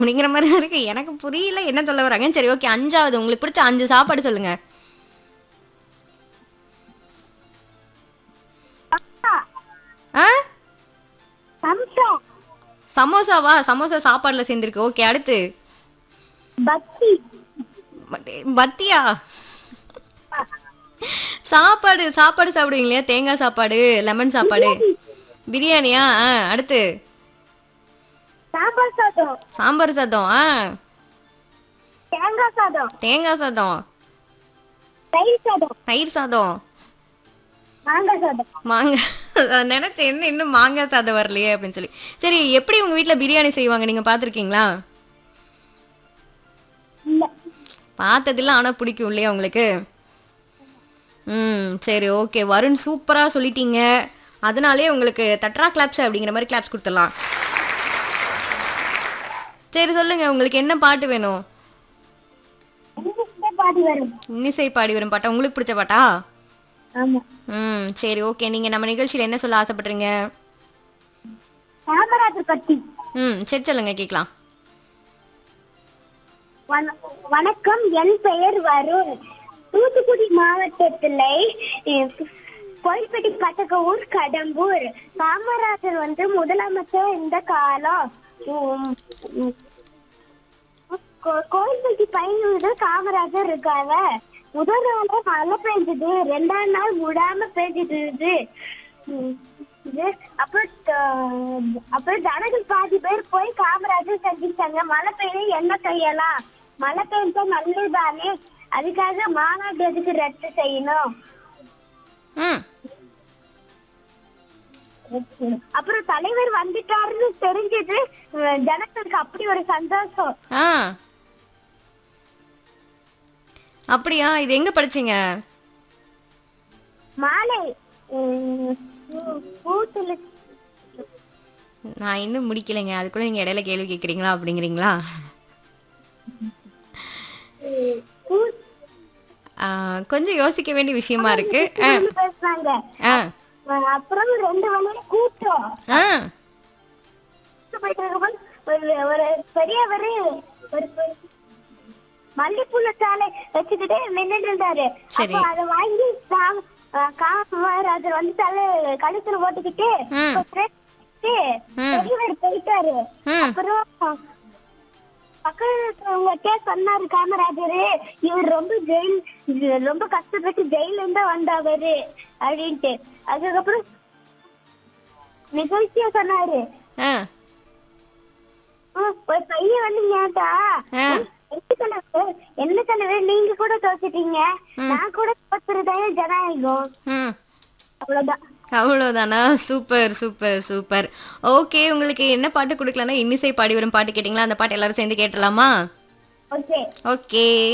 அப்படிங்கிற மாதிரி தான் இருக்கு எனக்கு புரியல என்ன சொல்ல வராங்க சரி ஓகே அஞ்சாவது உங்களுக்கு பிடிச்ச அஞ்சு சாப்பாடு சொல்லுங்க ஆ சம்சா சமோசாவா சமோசா சாப்பாடுல சேர்ந்துருக்கு ஓகே அடுத்து பக்தி பத்தியா சாப்பாடு சாப்பாடு சாப்பிடுவீங்க இல்லையா தேங்காய் சாப்பாடு லெமன் சாப்பாடு பிரியாணியா ஆ அடுத்து சாம்பார் சாதம் சாம்பார் சாதம் ஆ தேங்காய் சாதம் தேங்காய் சாதம் தயிர் சாதம் தயிர் சாதம் மாங்காய் சாதம் மாங்காய் நினைச்சேன் என்ன இன்னும் மாங்காய் சாதம் வரலையே அப்படின்னு சொல்லி சரி எப்படி உங்க வீட்ல பிரியாணி செய்வாங்க நீங்க பார்த்துருக்கீங்களா இல்ல பார்த்ததில்ல ஆனா பிடிக்கும் இல்லையா உங்களுக்கு ம் சரி ஓகே வருண் சூப்பரா சொல்லிட்டீங்க அதனாலே உங்களுக்கு தட்ரா கிளாப்ஸ் அப்படிங்கிற மாதிரி கிளாப்ஸ் கொடுத்துடலாம் சரி சொல்லுங்க உங்களுக்கு என்ன பாட்டு வேணும் எனக்கு இந்த பாதி வரும் இன்னிசை பாடி வரும் பாட்டா உங்களுக்கு பிடிச்ச பாட்டா ஆமா ம் சரி ஓகே நீங்க நம்ம நிகழ்ச்சியில என்ன சொல்ல ஆசைப்படுறீங்க காமராஜர் பத்தி ம் சரி சொல்லுங்க கேட்கலாம் வண- வணக்கம் என் பெயர் வருண் தூத்துக்குடி மாவட்டத்துல அஹ், கோயில்பட்டி பட்டக்க ஊர் கடம்பூர் காமராஜர் வந்து முதலமைச்சர் இந்த காலம் உம், உம், கோ- கோயில்பட்டி பையனோட காமராஜர் இருக்காங்க முதல் நாள் மழை பெஞ்சது ரெண்டாம் நாள் விடாம பெஞ்சிட்டு இருந்தது உம், இது அப்புறம் த- அப்புறம் ஜனங்கள் பாதி பேர் போய் காமராஜர் சந்திச்சாங்க மழை பெய்ய என்ன செய்யலாம் மழை பெய்ஞ்சா நல்லதுதானே அதுக்காக மாநாடு எதுக்கு ரத்து செய்யணும் ம் அப்புறம் தலைவர் வந்துட்டாருன்னு தெரிஞ்சது அஹ், ஜனங்களுக்கு அப்படி ஒரு சந்தோஷம் ஆ அப்படியா இது எங்க படிச்சீங்க மாலை உம், பூ- பூத்துல நான் இன்னும் முடிக்கலைங்க அதுக்குள்ள நீங்க இடையில கேள்வி கேக்குறீங்களா அப்படிங்கிறீங்களா பூ- ஆ, கொஞ்சம் யோசிக்க வேண்டிய விஷயமா இருக்கு ஆ பேசுனாங்க ஆ அஹ், அப்புறம் ரெண்டு மணி கூட்டம் ஆ போயிட்டு இருக்கும்போது ஒரு ஒரு பெரியவர் ஒரு பெ- மல்லிப்பூல சாலை வச்சுக்கிட்டு நின்னுட்டு இருந்தாரு சரி. அப்ப அதை வாங்கி காம- அஹ் காமராஜர் வந்து தலை கழுத்துல போட்டுக்கிட்டு ம். போட்டுட்டு ம். பெரியவர் போயிட்டாரு ம் அப்புறம் பக்கத்துவங்கிட்ட சொன்னாரு காமராஜர் இவர் ரொம்ப ஜெயில் ரொம்ப கஷ்டப்பட்டு ஜெயில இருந்தா வந்தவரு அப்படின்ட்டு அதுக்கப்புறம் நிகழ்ச்சியா சொன்னாரு ஆ ஆ, ஒரு பையன் வந்து கேட்டா ஆ. என்ன தலைவர் என்ன தலைவர் நீங்க கூட தோத்துட்டீங்க நான் கூட தோத்துறதே ஜனநாயகம் ம் அவ்வளவுதான் அவ்வளோதானா சூப்பர் சூப்பர் சூப்பர் ஓகே உங்களுக்கு என்ன பாட்டு கொடுக்கலன்னா இன்னிசை பாடி வரும் பாட்டு கேட்டிங்களா அந்த பாட்டு எல்லாரும் சேர்ந்து கேட்டலாமா ஓகே ஓகே